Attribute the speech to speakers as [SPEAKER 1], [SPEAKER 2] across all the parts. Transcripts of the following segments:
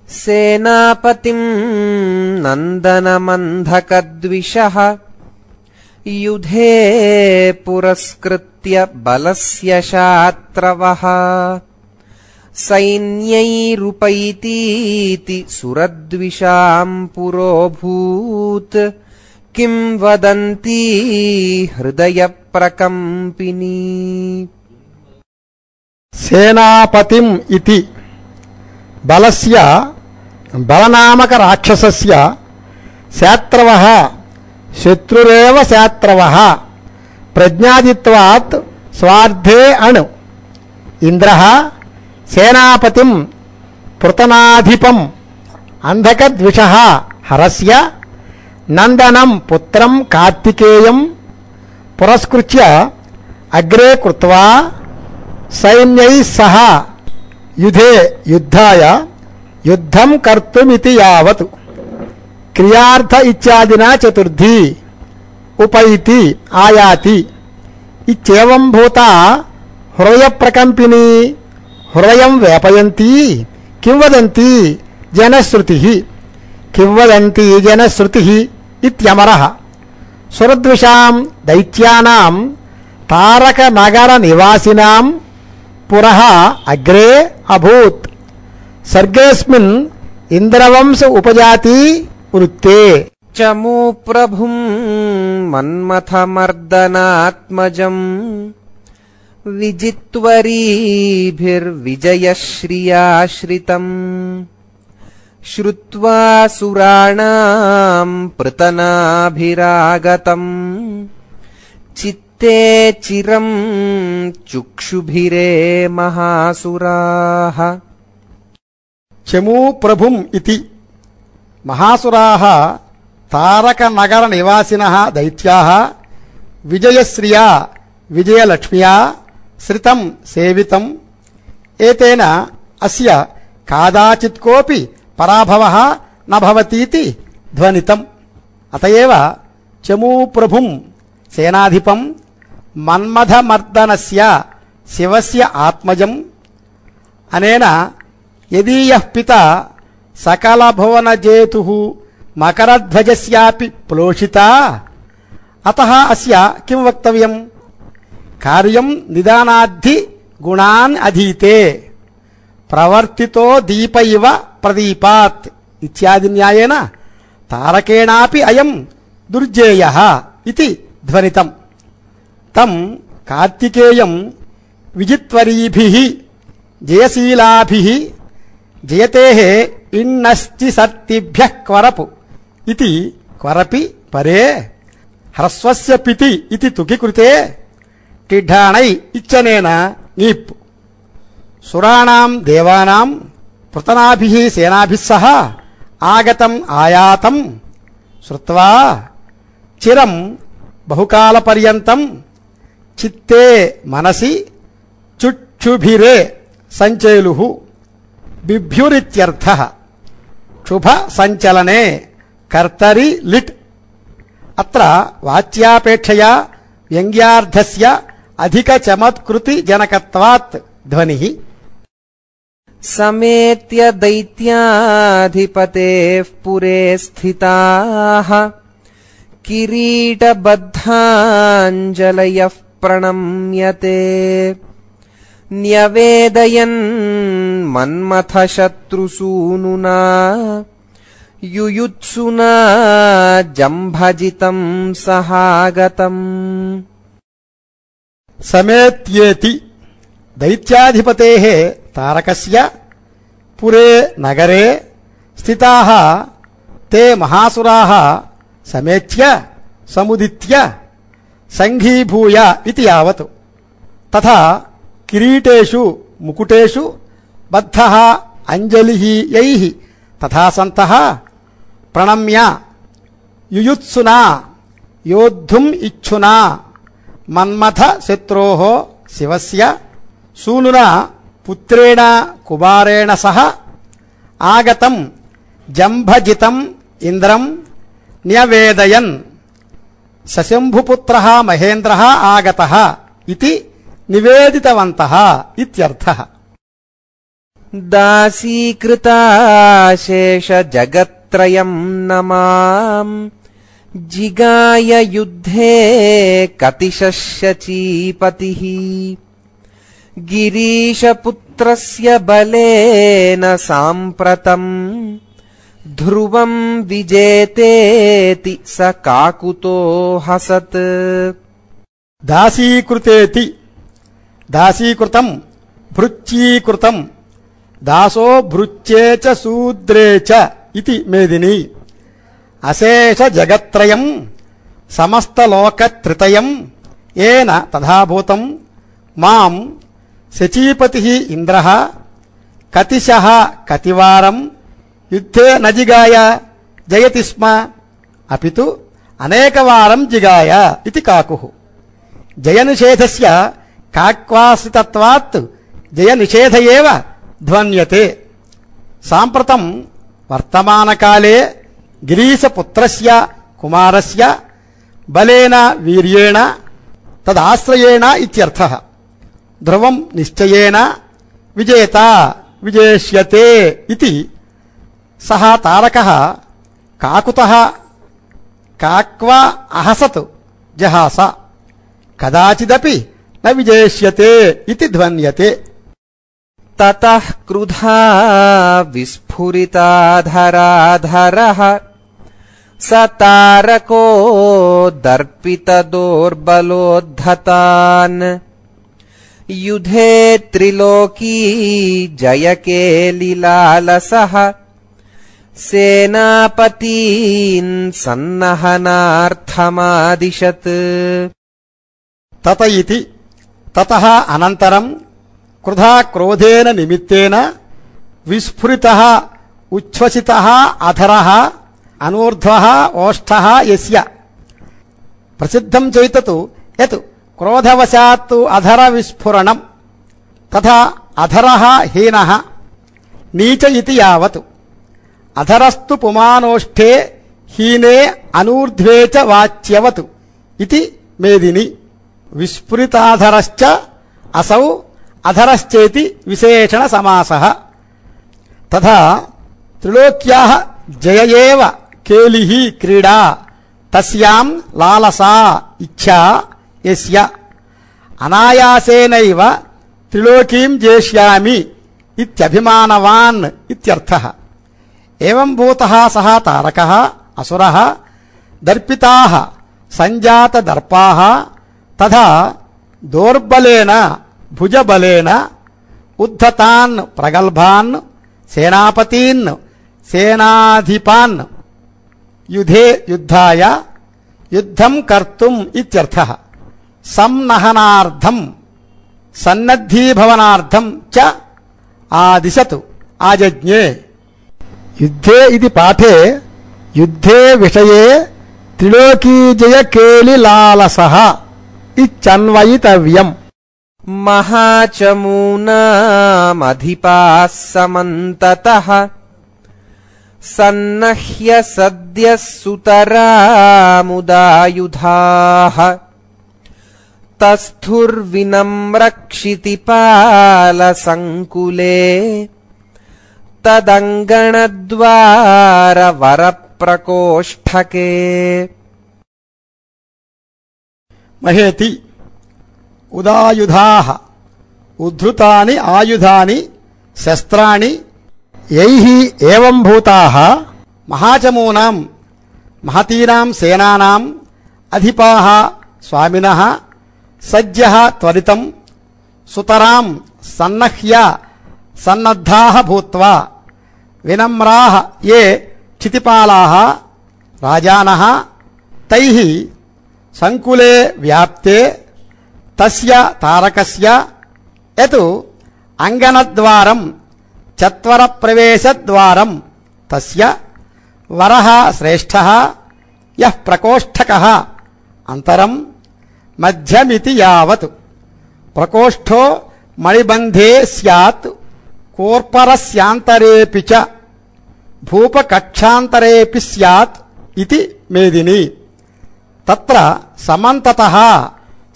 [SPEAKER 1] सेनापतिम् नन्दनमन्धकद्विषः युधे पुरस्कृत्य बलस्य शात्रवः सैन्यैरुपैतीति सुरद्विषाम् पुरोभूत् किम् वदन्ती हृदयप्रकम्पिनी
[SPEAKER 2] సేనాపతిం ఇతి బలస్య బలనామక రాక్షసస్య శాత్రవ శత్రురేవ శాత్రవ ప్రజ్ఞాదిత్వాత్ స్వార్థే అణు ఇంద్ర సేనాపతిం పృతనాధిపం అంధకద్విష హరస్య నందనం పుత్రం కార్తికేయం పురస్కృత్య అగ్రే కృత్వా సైన్యై సహ యుధే యుద్ధాయ యుద్ధం కర్తుమితి యావత్ క్రియార్థ ఇత్యాదినా చతుర్థి ఉపైతి ఆయాతి ఇత్యేవం భూత హృదయ ప్రకంపిని హృదయం వేపయంతి కిం వదంతి జనశ్రుతి కిం వదంతి జనశ్రుతి ఇత్యమర సురద్విషాం దైత్యానాం తారక నగర నివాసినాం పురః అగ్రే అభూత్ సర్గేస్మిన్ ఇంద్రవంశ ఉపజాతి వృత్తే
[SPEAKER 1] चमू प्रभुम् मन्मथमर्दनात्मजम् विजित्वरीभिर्विजयश्रियाश्रितम् श्रुत्वा सुराणाम् पृतनाभिरागतम् चित्ते चिरम् चुक्षुभिरे महासुराः
[SPEAKER 2] చమూ ప్రభుం ఇతి మహాసురాः తారక నగర నివాసిన దైత్యా విజయశ్రియా విజయలక్ష్మ్యా శ్రితం సేవితం ఏతేన అస్య కాదాచిత్ కోపి పరాభవ న భవతీతి ధ్వనితం అతయేవ చమూ ప్రభుం సేనాధిపం మన్మథమర్దనస్య శివస్య ఆత్మజం అనేన యదీయః పిత సకలభువనజేతు మకరధ్వజస్యాపి ప్లోషిత అతః అస్య కిం వక్తవ్యం కార్యం నిదానాద్ధి గుణాన్ అధీతే ప్రవర్తితో దీప ఇవ ప్రదీపాత్ ఇత్యాది న్యాయేన తారకేణాపి అయం దుర్జేయ ఇది ధ్వనితం తం కార్తికేయం విజిత్వరీభి జయశీలాభి జయతే ఇన్నస్తి సర్తిభ్య క్వరపు ఇది క్వరపి పరే హ్రస్వస్య పితి ఇది తుకి కృతే టిఢాణై ఇచ్చనేన నీప్ సురాణాం దేవానాం పృతనాభి సేనాభి సహ ఆగతం ఆయాతం శ్రుత్వా చిరం బహుకాలపర్యంతం చిత్తే మనసి చుక్షుభిరే సంచైలు బిభ్యురిత్యర్థ శుభ సంచలనే కర్తరి లిట్ అత్ర వాచ్యాపేక్షయా వ్యంగ్యార్థస్య అధిక చమత్కృతి జనకత్వాత్ ధ్వని
[SPEAKER 1] समेत्य दैत्याधिपतेः पुरे स्थिताः किरीटबद्धाञ्जलयः प्रणम्यते न्यवेदयन् मन्मथशत्रुसूनुना युयुत्सुना जम्भजितम् सहागतम्
[SPEAKER 2] సమేత్యేతి దైత్యాధిపతే తారకస్య పురే నగరే స్థితాः తే మహాసురాः సమేత్య సముదిత్య సంఘీభూయ ఇది యావత్ తథా కిరీటేషు ముకుటేషు బద్ధः అంజలిः యైः తథా సంతः ప్రణమ్య యుయుత్సునా యోద్ధుం ఇచ్ఛునా మన్మథ శత్రోః శివస్య సూనునా పుత్రేణ కుమారేణ సహ ఆగతం జంభజితం ఇంద్రం న్యవేదయన్ సశంభుపుత్రः మహేంద్రः ఆగతः ఇది నివేదితవంతः ఇత్యర్థः
[SPEAKER 1] दासीकृताशेषजगत्त्रयम् न माम् जिगाय युद्धे कतिशश्यचीपतिः गिरीशपुत्रस्य बलेन साम्प्रतम् ध्रुवम् विजेतेति स काकुतो हसत्
[SPEAKER 2] దాసీకృతేతి దాసీకృతం భృత్యీకృతం దాసో భృత్యే చ శూద్రే చ ఇది మేదిని అశేష జగత్రయం సమస్తలోకత్రితయం ఏన తథాభూతం మాం శచీపతి ఇంద్ర కతిశ కతివారం యుద్ధే నజిగాయ జయతి స్మ అపితు అనేకవారం జిగాయ ఇది కాకుః జయనిషేధస్య కాక్వాసితత్వాత్ జయనిషేధ ఏవ ధ్వన్యతే సాంప్రతం వర్తమానకాలే గిరీశపుత్రస్య కుమారస్య బలేన వీర్యేణ తదాశ్రయేణ ఇత్యర్థః ధ్రువం నిశ్చయేన విజేత విజేష్యతే ఇది సహ తారకः కాకుతः కాక్వా అహసత్ జహాస కదాచిదపి న విజేష్యతే ఇది ధ్వన్యతే
[SPEAKER 1] ततः क्रुधा विस्फुरिताधराधरः स तारको दर्पितदोर्बलोद्धतान् युधे त्रिलोकी जयकेलिलालसः सेनापतीन् सन्नहनार्थमादिशत्
[SPEAKER 2] తత ఇతి తతః అనంతరం క్రుధా క్రోధేన నిమిత్తేన విస్ఫురితః ఉచ్ఛ్వసితः అధరः అనూర్ధ్వः ఓష్ఠः యస్య ప్రసిద్ధం చైతతు యత్ క్రోధవశాత్తు అధర విస్ఫురణం తథా అధరः హీనः నీచ ఇతి యావత్ అధరస్తు పుమానోష్ఠే హీనే అనూర్ధ్వే చ వాచ్యవత్ ఇది మేదిని విస్ఫురితాధరశ్చ అసౌ అధరశ్చేతి విశేషణ సమాసః తథా త్రిలోక్యాः జయ ఏవ కేలిః క్రీడా తస్యాం లాలసా ఇచ్ఛా యస్య అనాయాసేనైవ త్రిలోకీం జేష్యామి ఇత్యభిమానవాన్ ఇత్యర్థః ఏవం భూతः సः తారకः అసురः దర్పితాः సంజాతదర్పాः తథా దౌర్బలేన భుజబలేన ఉద్ధతాన్ ప్రగల్భాన్ సేనాపతీన్ సేనాధిపాన్ యుధే యుద్ధాయ యుద్ధం కర్తుం ఇత్యర్థః సంనహనార్థం సన్నద్ధీభవనార్థం చ ఆదిశతు ఆజజ్ఞే యుద్ధే ఇది పాఠే యుద్ధే విషయే త్రిలోకీజయ కేలిలాలసః ఇచ్చన్వయితవ్యం
[SPEAKER 1] महाचमूनामधिपाः समन्ततः सन्नह्य सद्यः सुतरामुदायुधाः तस्थुर्विनम्रक्षितिपालसङ्कुले तदङ्गणद्वारवरप्रकोष्ठके
[SPEAKER 2] మహేతి ఉదాయుధాః ఉద్ధృతాని ఆయుధాని శస్త్రాణి యైః ఏవం భూతాః మహాచమూనాం మహతీనాం సేనానాం అధిపాః స్వామినः సజ్జः త్వరితం సుతరాం సన్నహ్య సన్నద్ధాः భూత్వా వినమ్రాः ఏ క్షితిపాలాः రాజానः తైః సంకులే వ్యాప్తే తస్య తారకస్య యత్ అంగనద్వారం చత్వర ప్రవేశద్వారం తస్య వరః శ్రేష్ఠः యః ప్రకోష్ఠకः అంతరం మధ్యమితి యావత్ ప్రకోష్ఠో మణిబంధే స్యాత్ కూర్పరస్యాంతరేపి చ భూపకక్షాంతరేపి స్యాత్ ఇది మేదిని తత్ర సమంతతః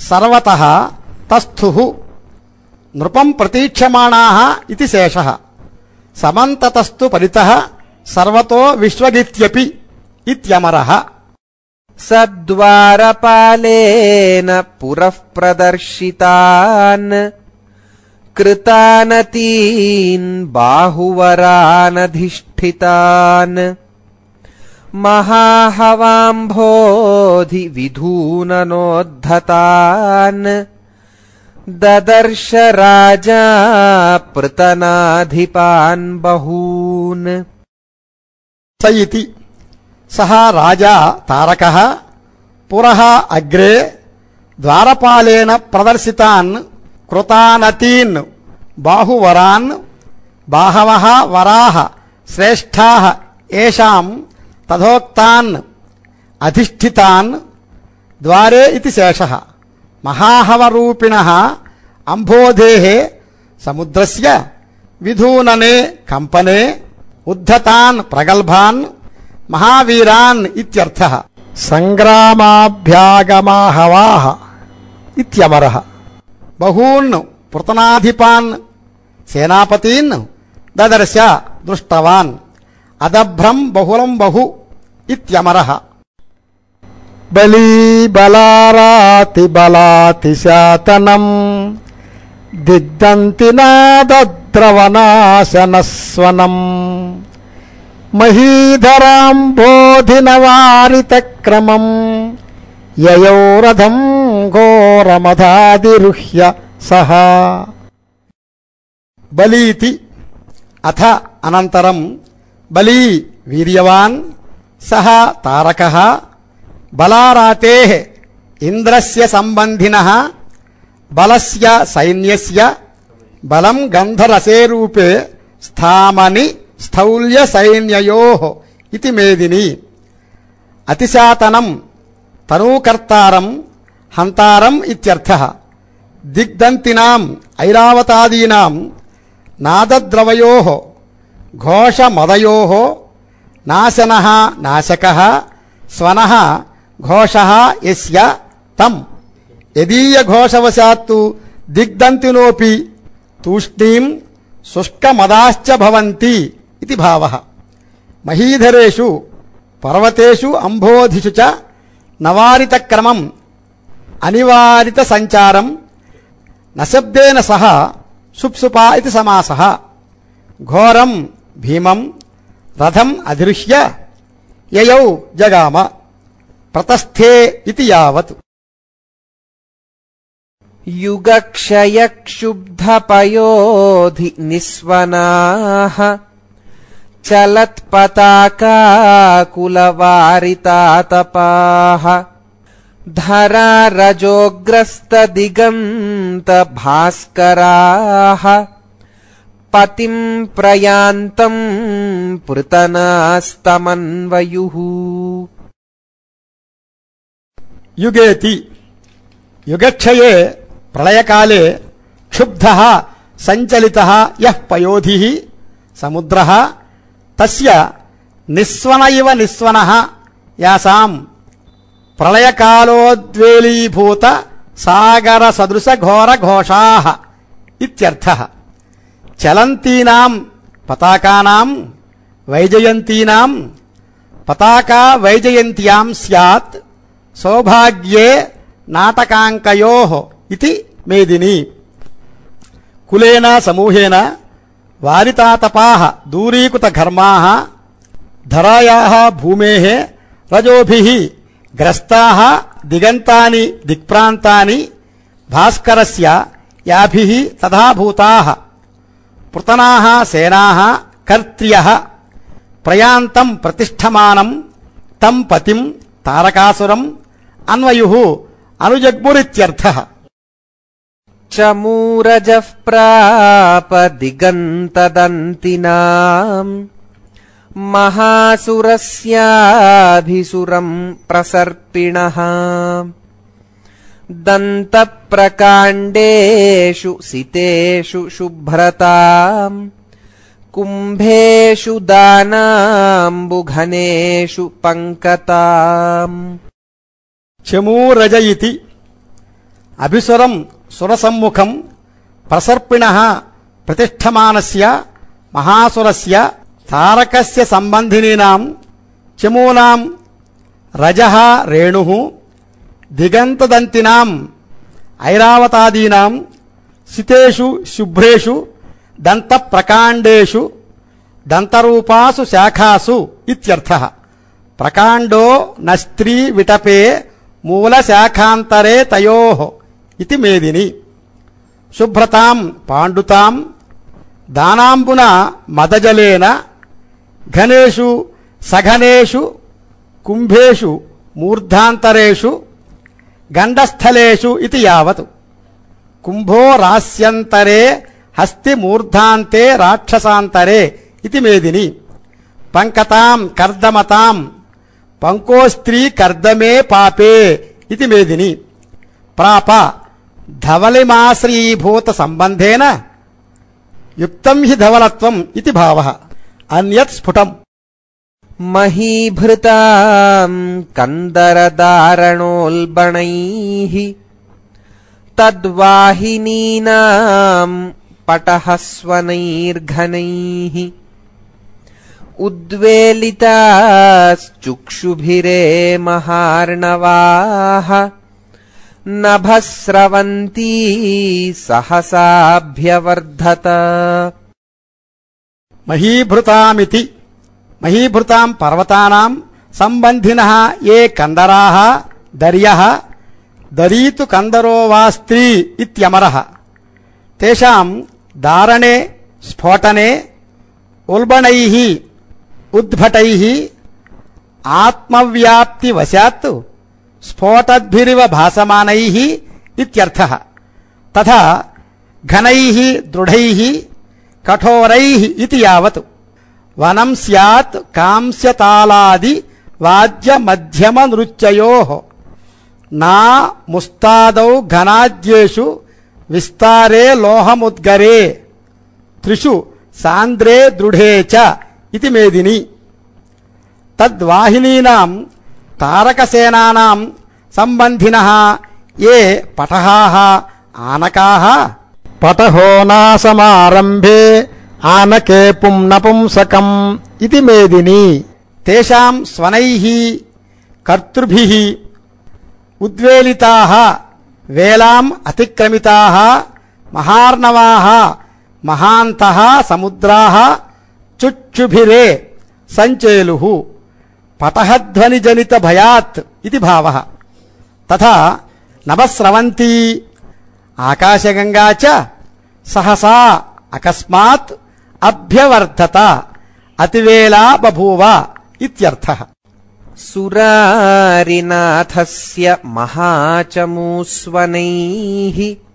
[SPEAKER 2] సర్వతః తస్థుః నృపం ప్రతీక్షమాణాः ఇది శేషः సమంతతస్తు పరితః సర్వతో విశ్వగిత్యపి ఇత్యమరః
[SPEAKER 1] సద్వారపాలేన పురః ప్రదర్శితాన్ కృతానతీన్ బాహువరానధిష్ఠితాన్ మహాహవాంభోధి విధూననోద్ధతాన్ దదర్శ రాజా పృతనాధిపాన్ బహూన్
[SPEAKER 2] స ఇతి సహ రాజా తారకः పురः అగ్రే ద్వారపాలేన ప్రదర్శితాన్ కృతానతీన్ బాహువరాన్ బాహవः వరాः శ్రేష్ఠాः ఏషాం తథోక్తాన్ అధిష్ఠితాన్ ద్వారే ఇది శేషः మహాహవరూపిణः అంబోధేः సముద్రస్య విధూననే కంపనే ఉద్ధతాన్ ప్రగల్భాన్ మహావీరాన్ ఇత్యర్థః సంగ్రామాభ్యాగమాహవాః ఇత్యమరః బహూన్ పృతనాధిపాన్ సేనాపతీన్ దదర్శ దృష్టవాన్ అదభ్రం బహుళం బహు ఇత్యమరః బలీ బలారాతి బలాతిశాతనం దిగ్దంతి నాద్రవనాశనస్వనం మహీధరాంబోధినవారితక్రమం యయౌ రథం ఘోరమధాదిరుహ్య సహా బలీతి అథ అనంతరం బలీ వీర్యవాన్ సహ తారకः బలారాతేః ఇంద్రస్య సంబంధినः బలస్య సైన్యస్య బలం గంధరసేరూపే స్థామని స్థౌల్య సైన్యయోః ఇతి మేదిని అతిశాతనం తనూకర్తారం హంతారం ఇత్యర్థః దిగ్దంతినాం ఐరావతాదీనాం నాదద్రవయోః ఘోషమదయోః నాశనः నాశకः స్వనः ఘోషः యస్య తం యదీయఘోషవశాత్తు దిగ్దంతినోపి తూష్ణీం శుష్కమదాశ్చ భవంతి ఇది భావः మహీధరేషు పర్వతేషు అంబోధిషు చ నవారితక్రమం అనివారిత సంచారం నశబ్దేన సహ సుప్సుపా ఇది సమాసः ఘోరం భీమం రథం అధిరుహ్య యయౌ జగామ ప్రతస్థే ఇది యావత్
[SPEAKER 1] युगक्षयक्षुब्धपयोधि निःस्वनाः चलत्पताकाकुलवारितातपाः धरारजोग्रस्तदिगन्तभास्कराः पतिम् प्रयान्तम् पृतनास्तमन्वयुः
[SPEAKER 2] యుగేతి యుగక్షయే ప్రళయకాలే క్షుబ్ధ సంచలిత యః పయోధి సముద్ర తస్య నిస్వన ఇవ నిస్వన యాసాం ప్రళయకాలోద్వేలీభూత సాగర సదృశ ఘోర ఘోషా ఇత్యర్థః చలంతీనాం పతాకానాం వైజయంతీనాం పతాకా వైజయంత్యాం స్యాత్ సౌభాగ్యే నాటకాంకయో ఇది మేదిని కులేన సమూహేన వారితాతపా దూరీకృత ఘర్మా ధరాయా భూమే రజోభి గ్రస్తా దిగంతాని దిక్ప్రాంతాని భాస్కరస్య యాభి తథా భూతా పృతనా సేనా కర్త్ర్య ప్రయాంతం ప్రతిష్టమానం తం పతిం తారకాసురం అన్వయు అనుజగ్మురిత్యర్థః
[SPEAKER 1] चमूरजः प्राप दिगन्तदन्तिनाम् महासुरस्याभिसुरम् प्रसर्पिणः दन्तप्रकाण्डेषु सितेषु शुभ्रताम् कुम्भेषु दानाम्बुघनेषु पङ्कताम्
[SPEAKER 2] చమూరజ ఇతి అభిసురం సురసమ్ముఖం ప్రసర్పిణ ప్రతిష్టమానస్య మహాసురస్య తారకస్య సంబంధినీనాం చమూనాం రజః రేణు దిగంతదంతినాం ఐరావతాదీనాం సితేషు శుభ్రేషు దంతప్రకాండేషు దంతరూపాసు శాఖాసు ఇత్యర్థః ప్రకాండో నస్త్రీ విటపే మూలశాఖాంతరే తయోః ఇది మేదిని శుభ్రతాం పాండుతాం దానాంబున మదజలేన ఘనేషు సఘనేషు కుంభేషు మూర్ధాంతరేషు గండస్థలేషు ఇది యావత్ కుంభో రాస్యంతరే హస్తి మూర్ధాంతే రాక్షసాంతరే ఇది మేదిని పంకతాం కర్దమతాం పంకోస్త్రీ కర్దమే పాపే ఇది మేదిని ప్రాప ధవలిమాశ్రీభూత సంబంధేన యుక్తం హి ధవలత్వం ఇది భావ అన్యత్ స్ఫుటం
[SPEAKER 1] महीभृताम् कन्दरदारणोल्बणैः तद्वाहिनीनाम् पटहस्वनैर्घनैः उद्वेलिताश्चुक्षुभिरे महार्णवाः नभस्रवन्ती सहसाभ्यवर्धत
[SPEAKER 2] మహీభృతామితి మహీభృతాం పర్వతానాం సంబంధిన ఏ కందరా దర్య దరీతు కందరో వా స్త్రీ ఇత్యమర తేషాం దారణే స్ఫోటనే ఉల్బణై ఉద్భటై ఆత్మవ్యాప్తివశాత్ స్ఫోటద్భిరివ భాసమానై ఇత్యర్థ తథా ఘనై దృఢై కఠోరై ఇది యావత్ వనం స్యాత్ కాంస్యతాళాది వాద్య మధ్యమ నృత్యయో నా ముస్తాదౌ ఘనాద్యేషు విస్తారే లోహముద్గరే త్రిషు సాంద్రే దృఢే చ ఇది మేదిని తద్వాహినీనాం తారకసేనానాం సంబంధినః ఏ పటహాః ఆనకాः పటహో నాసమారంభే ఆనకే పుం నపుంసకం ఇది మేదిని తేషాం స్వనైః కర్తృభిః ఉద్వేలితాः వేలాం అతిక్రమితాः మహార్ణవాः మహాంతः సముద్రాः చుక్షుభిరే సంచేలుః పటహధ్వనిజనిత భయాత్ ఇది భావः తథా నభస్రవంతి ఆకాశగంగా చ సహసా అకస్మాత్ అభ్యవర్ధత అతివేలా బభూవ ఇత్యర్థః
[SPEAKER 1] सुरारिनाथस्य महाचमूस्वनैः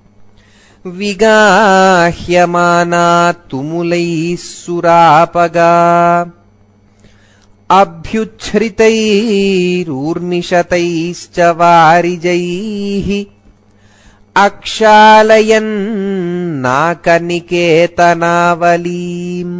[SPEAKER 1] विगाह्यमाना तुमुलैः सुरापगा अभ्युच्छ्रितैरूर्मिषतैश्च वारिजैः अक्षालयन्नाकनिकेतनावलीम्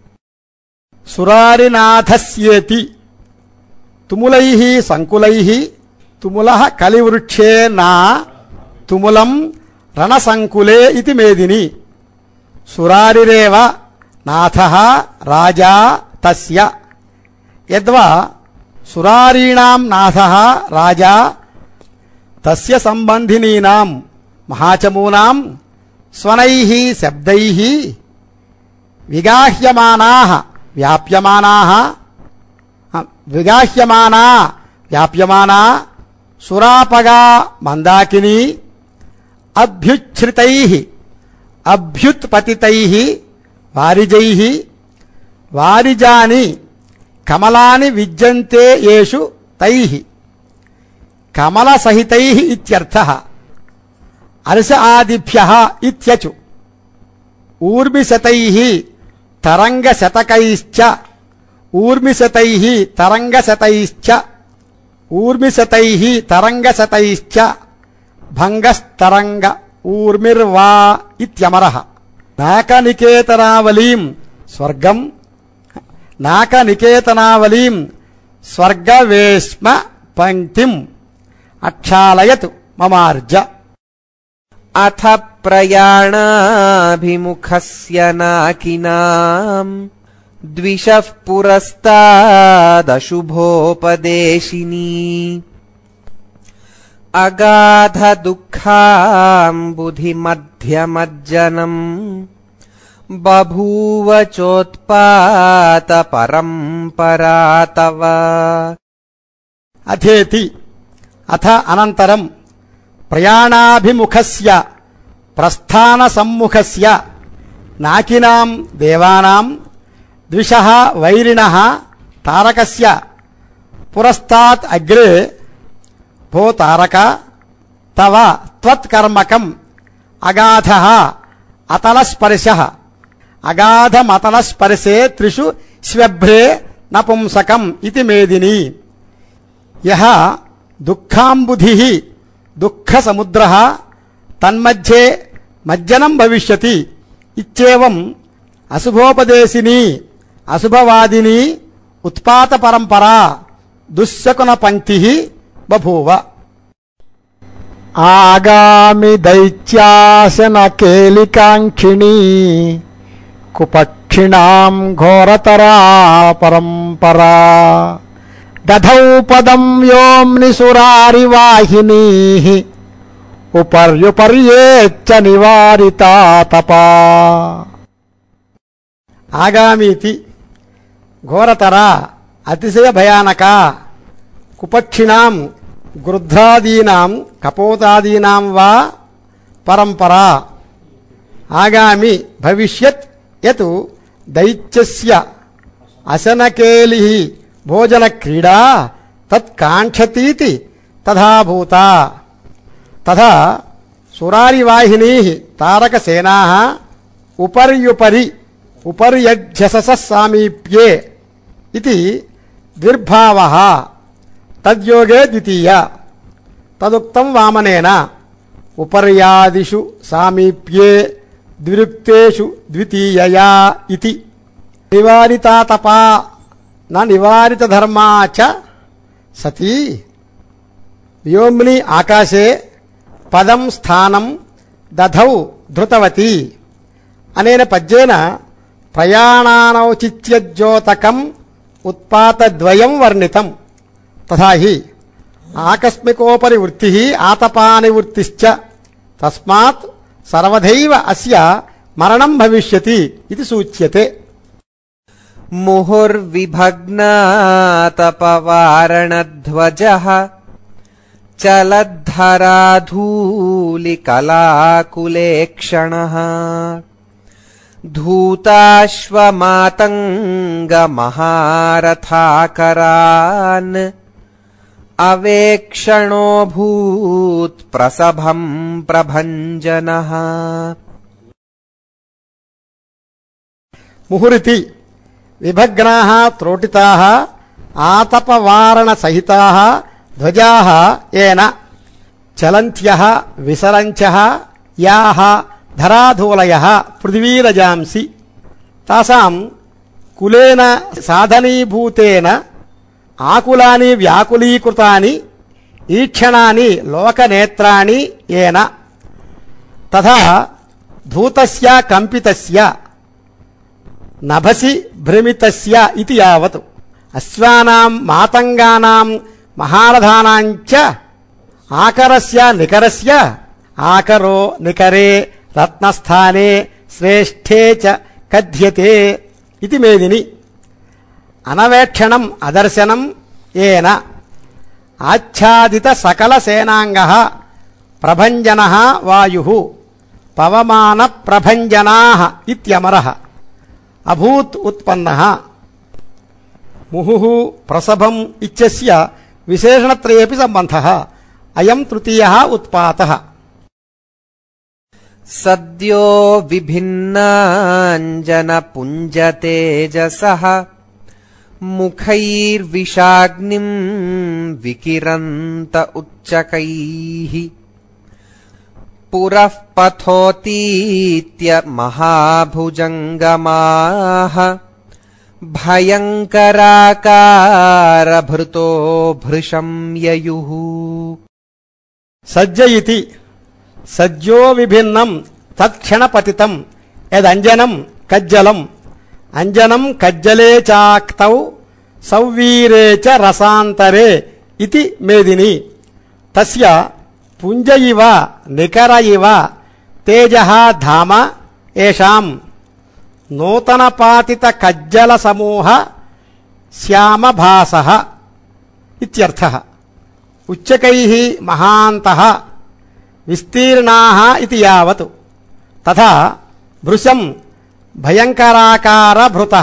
[SPEAKER 2] సురారినాథస్యేతి తుములై సంకులై తుముల కలివృక్షే నా తుములం రణసంకులే ఇది మేదిని సురారిరేవ నాథ రాజా తస్య యద్వా సురారీణాం నాథ రాజా తస్య సంబంధినీనాం మహాచమూనాం స్వనైః శబ్దైః విగాహ్యమానాః వ్యాప్యమానాः ఆ, విగాహ్యమానా వ్యాప్యమానా సురాపగా మందాకిని అభ్యుచ్ఛ్రితైః అభ్యుత్పతితైః వారిజైః వారిజాని కమలాని విద్యంతే యేషు తైః కమలసహితైః ఇత్యర్థः అర్ష ఆదిభ్యः ఇత్యచు ఊర్మిశతైః తరంగశతకైశ్చ ఊర్మిశతైః తరంగశతైశ్చ ఊర్మిశతైః తరంగశతైశ్చ భంగస్తరంగ ఊర్మిర్వా ఇత్యమరః నాకనికేతనావలీం స్వర్గం నాకనికేతనావలీం స్వర్గవేశ్మ పంక్తిం అక్షాలయత్ మమార్జ
[SPEAKER 1] अथ प्रयाणाभिमुखस्य नाकिनाम् द्विषः पुरस्तादशुभोपदेशिनी अगाधदुःखाम्बुधिमध्यमज्जनम् बभूव चोत्पातपरम्परा तव
[SPEAKER 2] అథేతి అథ అనంతరం ప్రయాణాభిముఖస్య ప్రస్థాన సమ్ముఖస్య నాకినాం దేవానాం ద్విషః వైరిణః తారకస్య పురస్తాత్ అగ్రే భో తారక తవ త్వత్కర్మకం అగాధ అతలస్పర్శ అగాధమతలస్పర్శే త్రిషు శ్వభ్రే నపుంసకం ఇది మేదిని యహ దుఃఖాంబుధి దుఃఖసముద్ర తన్మధ్యే మజ్జనం భవిష్యతి ఇచ్చేవం అశుభోపదేశిని అశుభవాదిని ఉత్పాత పరంపరా దుశ్శకున పంక్తి బభూవ
[SPEAKER 3] ఆగామి దైత్యాసన కేలికాంక్షిణీ కుపక్షిణాం ఘోరతరా పరంపరా దధౌ పదం వ్యోమ్ని సురారివాహినీ ఉపర్యుపర్యేచ్చ నివారితా తపా
[SPEAKER 2] ఆగామీతి ఘోరతర అతిశయ భయానక కుపక్షిణాం గృధ్రాదీనాం కపోతాదీనాం వా పరంపరా ఆగామి భవిష్యత్ యత్ దైత్యస్య అసనకేలి భోజన క్రీడా తత్కాంక్షతీతి తథాభూత తథా సురారివాహినీ తారకసేనా ఉపర్యుపరి ఉపర్యధ్యసస సామీప్యే ఇది ద్విర్భావ తద్యోగే ద్వితీయ తదుక్తం వామనేన ఉపర్యాదిషు సామీప్యే ద్విరుక్తేషు ద్వితీయయా ఇతి నివారితాతపా న నివారితధర్మా చ సతీ వ్యోమ్ని ఆకాశే పదం స్థానం దధౌ ధృతవతి అనేన పద్యేన ప్రయాణానౌచిత్యద్యోతకం ఉత్పాతద్వయం వర్ణితం తథా హి ఆకస్మికోపరి వృత్తి ఆతపానివృత్తిశ్చ తస్మాత్ సర్వధైవ అస్య మరణం భవిష్యతి ఇది సూచ్యతే
[SPEAKER 1] मुहुर्विभग्नातपवारणध्वजः चलद्धराधूलिकलाकुलेक्षणः धूताश्वमातङ्गमहारथाकरान् अवेक्षणोऽभूत्प्रसभम् प्रभञ्जनः
[SPEAKER 2] ముహురితి విభగ్నా త్రోటితా ఆతపవారణ సహితా ధ్వజా ఏన చలంత్య విసరంచ యా ధరాధూలయ పృథివీరజాంసి తాసాం కులేన సాధనీభూతేన ఆకులాని వ్యాకులీకృతాని ఈక్షణాని లోకనేత్రాణి ఏన తథా ధూతస్య కంపితస్య నభసి భ్రమితస్య ఇది యావత్ అశ్వానాం మాతంగానాం మహారథానాంచ ఆకరస్య నికరస్య ఆకరో నికరే రత్నస్థానే శ్రేష్ఠే చ కథ్యతే ఇది మేదిని అనవేక్షణం అదర్శనం ఏన ఆచ్ఛాదిత సకల సేనాంగ ప్రభంజన వాయు పవమాన ప్రభంజనా ఇత్యమర అభూత్ ఉత్పన్న ముహు ప్రసభం ఇత్యస్య విశేషణత్రయేపి సంబంధ అయం తృతీయ ఉత్పాత
[SPEAKER 1] सद्यो विभिन्नाञ्जनपुञ्जतेजसः मुखैर्विषाग्निम् विकिरन्त उच्चकैः पुरः पथोतीत्य महाभुजङ्गमाः भयङ्कराकारभृतो भृशं ययुः
[SPEAKER 2] సజ్జ ఇతి సజ్జో విభిన్నం తత్క్షణపతితం యదంజనం కజ్జలం అంజనం కజ్జలే చాక్తౌ సౌవీరే చ రసాంతరే ఇది మేదిని తస్య పుంజ ఇవ నికర ఇవ తేజ ధామ ఏషాం నూతనపాతిత కజ్జల సమూహ శ్యామభాస ఇత్యర్థ ఉచ్చకై మహాంత విస్తీర్ణా ఇది యావత్ తథా భృశం భయంకరాకారభృత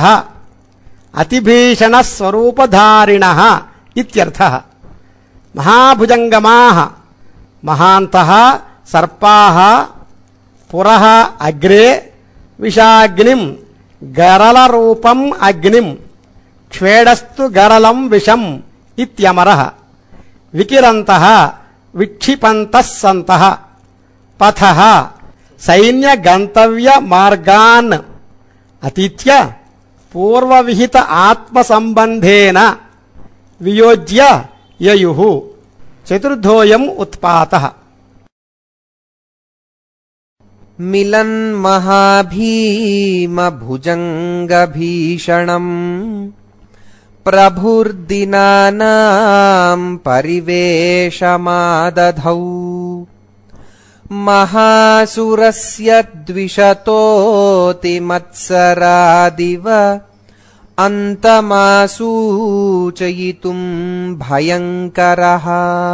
[SPEAKER 2] అతిభీషణస్వరూపధారిణ ఇత్యర్థ మహాభుజంగమా మహాంత సర్పా పుర అగ్రే విషాగ్నిం గరళరూపం అగ్నిం క్షేడస్తు గరళం విషం ఇత్యమర వికిరంత విక్షిపంత సంత పథ సైన్యగంతవ్య మార్గాన్ అతీత్య పూర్వవిహిత ఆత్మసంబంధేన వియోజ్య యయు చతుర్థోయం ఉత్పాత
[SPEAKER 1] मिलन्महाभीमभुजङ्गभीषणम् प्रभुर्दिनानाम् परिवेशमादधौ महासुरस्य द्विषतोऽतिमत्सरादिव अन्तमासूचयितुम् भयङ्करः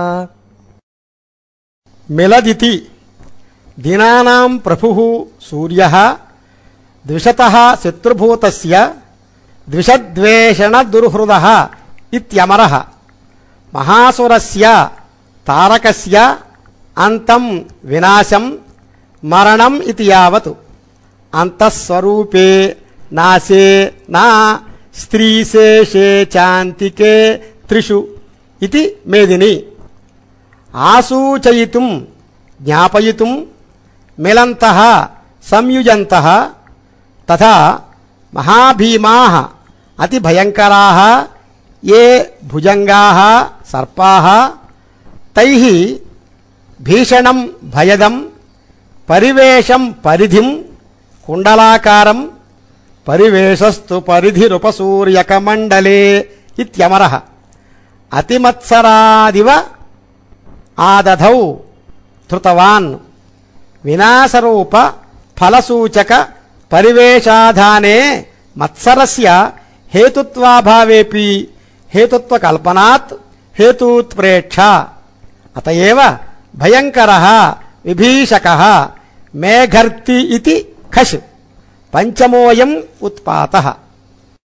[SPEAKER 2] మిలదితి దినానాం ప్రభు సూర్య ద్విషత శత్రుభూతస్య ద్విషద్వేషణ దుర్హృద ఇత్యమర మహాసురస్య తారకస్య అంతం వినాశం మరణం ఇది యావత్ అంతఃస్వరూపే నాశే నా స్త్రీశేషే చాంతికే త్రిషు ఇది మేదిని ఆసూచయితుం జ్ఞాపయితుం మిలంత సంయుజంత తథా మహాభీమా అతి భయంకరా ఏ భుజంగా సర్పా తై భీషణం భయదం పరివేషం పరిధిం కుండలాకారం పరివేశస్తు పరిధిరుపసూర్యకమండలే ఇత్యమర అతిమత్సరాదివ ఆదధౌ ధృతవాన్ వినాశరూప ఫలసూచక పరివేశాధానే మత్సరస్య హేతుత్వాభావేపి హేతుత్వకల్పనాత్ హేతూత్ప్రేక్ష అతయేవ భయంకర విభీషక మేఘర్తి ఇది ఖష్ పంచమోయం ఉత్పాత